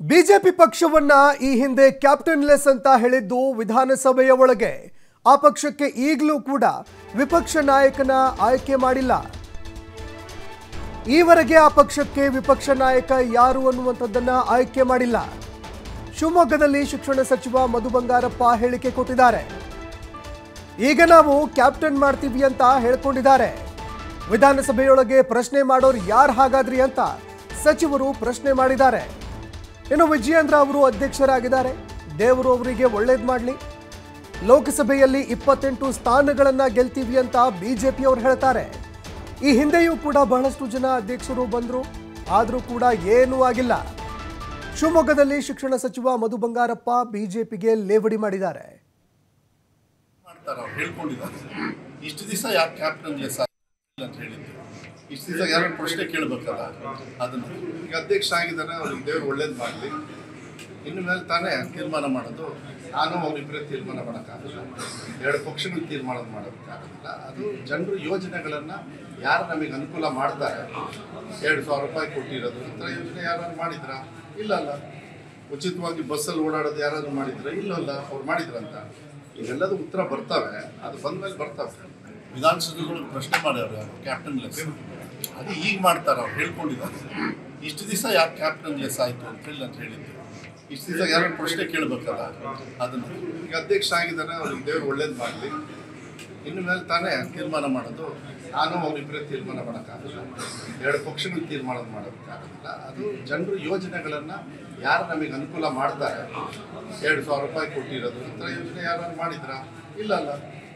BJP ಪಕ್ಷವನ್ನ ಈ ಹಿಂದೆ ಕ್ಯಾಪ್ಟನ್ಲೆಸ್ ಅಂತ ಹೇಳಿದ್ದು ವಿಧಾನಸಭೆಯ ಒಳಗೆ ಆ ಪಕ್ಷಕ್ಕೆ ಈಗಲೂ ಕೂಡ ವಿಪಕ್ಷ ನಾಯಕನ ಆಯ್ಕೆ ಮಾಡಿಲ್ಲ ಈವರೆಗೆ ಆ ಪಕ್ಷಕ್ಕೆ ವಿಪಕ್ಷ ನಾಯಕ ಯಾರು ಅನ್ನುವಂಥದ್ದನ್ನ ಆಯ್ಕೆ ಮಾಡಿಲ್ಲ ಶಿವಮೊಗ್ಗದಲ್ಲಿ ಶಿಕ್ಷಣ ಸಚಿವ ಮಧು ಬಂಗಾರಪ್ಪ ಹೇಳಿಕೆ ಕೊಟ್ಟಿದ್ದಾರೆ ಈಗ ನಾವು ಕ್ಯಾಪ್ಟನ್ ಮಾಡ್ತೀವಿ ಅಂತ ಹೇಳ್ಕೊಂಡಿದ್ದಾರೆ ವಿಧಾನಸಭೆಯೊಳಗೆ ಪ್ರಶ್ನೆ ಮಾಡೋರು ಯಾರು ಹಾಗಾದ್ರಿ ಅಂತ ಸಚಿವರು ಪ್ರಶ್ನೆ ಮಾಡಿದ್ದಾರೆ ಇನ್ನು ವಿಜಯೇಂದ್ರ ಅವರು ಅಧ್ಯಕ್ಷರಾಗಿದ್ದಾರೆ ದೇವರು ಅವರಿಗೆ ಒಳ್ಳೇದು ಮಾಡಲಿ ಲೋಕಸಭೆಯಲ್ಲಿ ಇಪ್ಪತ್ತೆಂಟು ಸ್ಥಾನಗಳನ್ನ ಗೆಲ್ತೀವಿ ಅಂತ ಬಿಜೆಪಿಯವರು ಹೇಳ್ತಾರೆ ಈ ಹಿಂದೆಯೂ ಕೂಡ ಬಹಳಷ್ಟು ಜನ ಅಧ್ಯಕ್ಷರು ಬಂದರು ಆದರೂ ಕೂಡ ಏನೂ ಆಗಿಲ್ಲ ಶಿವಮೊಗ್ಗದಲ್ಲಿ ಶಿಕ್ಷಣ ಸಚಿವ ಮಧು ಬಂಗಾರಪ್ಪ ಬಿಜೆಪಿಗೆ ಲೇವಡಿ ಮಾಡಿದ್ದಾರೆ ಮಾಡ್ತಾರೆ ಅವ್ರು ಹೇಳ್ಕೊಂಡಿದ್ದಾರೆ ಇಷ್ಟು ದಿವಸ ಯಾಕೆ ಕ್ಯಾಪ್ಟನ್ ಲೆಸ್ ಆಗಿಲ್ಲ ಅಂತ ಹೇಳಿದ್ದು ಇಷ್ಟು ದಿವಸ ಯಾರು ಪ್ರಶ್ನೆ ಕೇಳಬೇಕಲ್ಲ ಅದನ್ನು ಈಗ ಅಧ್ಯಕ್ಷ ಆಗಿದ್ದಾನೆ ಅವ್ರಿಗೆ ದೇವ್ರು ಒಳ್ಳೇದು ಮಾಡಲಿ ಇನ್ನು ಮೇಲೆ ತಾನೇ ತೀರ್ಮಾನ ಮಾಡೋದು ನಾನು ಅವರಿಬ್ಬರೇ ತೀರ್ಮಾನ ಮಾಡೋಕ್ಕಾಗಲ್ಲ ಎರಡು ಪಕ್ಷಗಳು ತೀರ್ಮಾನ ಮಾಡೋದಕ್ಕಾಗೋದಿಲ್ಲ ಅದು ಜನರು ಯೋಜನೆಗಳನ್ನು ಯಾರು ನಮಗೆ ಅನುಕೂಲ ಮಾಡ್ತಾರೆ ಎರಡು ಸಾವಿರ ರೂಪಾಯಿ ಕೊಟ್ಟಿರೋದು ಈ ಥರ ಯೋಜನೆ ಯಾರು ಮಾಡಿದ್ರಾ ಇಲ್ಲಲ್ಲ ಉಚಿತವಾಗಿ ಬಸ್ಸಲ್ಲಿ ಓಡಾಡೋದು ಯಾರಾದ್ರು ಮಾಡಿದ್ರ ಇಲ್ಲಲ್ಲ ಅವ್ರು ಮಾಡಿದ್ರಂತ ಇವೆಲ್ಲದೂ ಉತ್ತರ ಬರ್ತವೆ ಅದು ಬಂದ್ಮೇಲೆ ಬರ್ತವೆ ವಿಧಾನಸಭೆಗಳು ಪ್ರಶ್ನೆ ಮಾಡ್ಯಾರ ಕ್ಯಾಪ್ಟನ್ ಲೆಸ್ ಅದು ಈಗ ಮಾಡ್ತಾರೆ ಅವ್ರು ಹೇಳ್ಕೊಂಡಿದ್ದಾರೆ ಇಷ್ಟು ದಿವಸ ಯಾಕೆ ಕ್ಯಾಪ್ಟನ್ ಲೆಸ್ ಆಯಿತು ಅಂತ ಹೇಳಿ ಅಂತ ಹೇಳಿದ್ದು ಇಷ್ಟು ದಿವಸ ಯಾರು ಪ್ರಶ್ನೆ ಕೇಳಬೇಕಲ್ಲ ಅದನ್ನು ಈಗ ಅಧ್ಯಕ್ಷ ಆಗಿದ್ದಾನೆ ಅವ್ರಿಗೆ ದೇವ್ರು ಒಳ್ಳೇದು ಮಾಡಲಿ ಇನ್ನು ಮೇಲೆ ತಾನೇ ತೀರ್ಮಾನ ಮಾಡೋದು ನಾನು ಅವರಿಬ್ಬರೇ ತೀರ್ಮಾನ ಮಾಡೋಕ್ಕಾಗಲ್ಲ ಎರಡು ಪಕ್ಷಗಳು ತೀರ್ಮಾನ ಮಾಡೋದಕ್ಕಾಗೋದಿಲ್ಲ ಅದು ಜನರು ಯೋಜನೆಗಳನ್ನು ಯಾರು ನಮಗೆ ಅನುಕೂಲ ಮಾಡ್ತಾರೆ ಎರಡು ಸಾವಿರ ರೂಪಾಯಿ ಕೊಟ್ಟಿರೋದು ಈ ಥರ ಯೋಜನೆ ಯಾರು ಮಾಡಿದ್ರಾ ಇಲ್ಲಲ್ಲ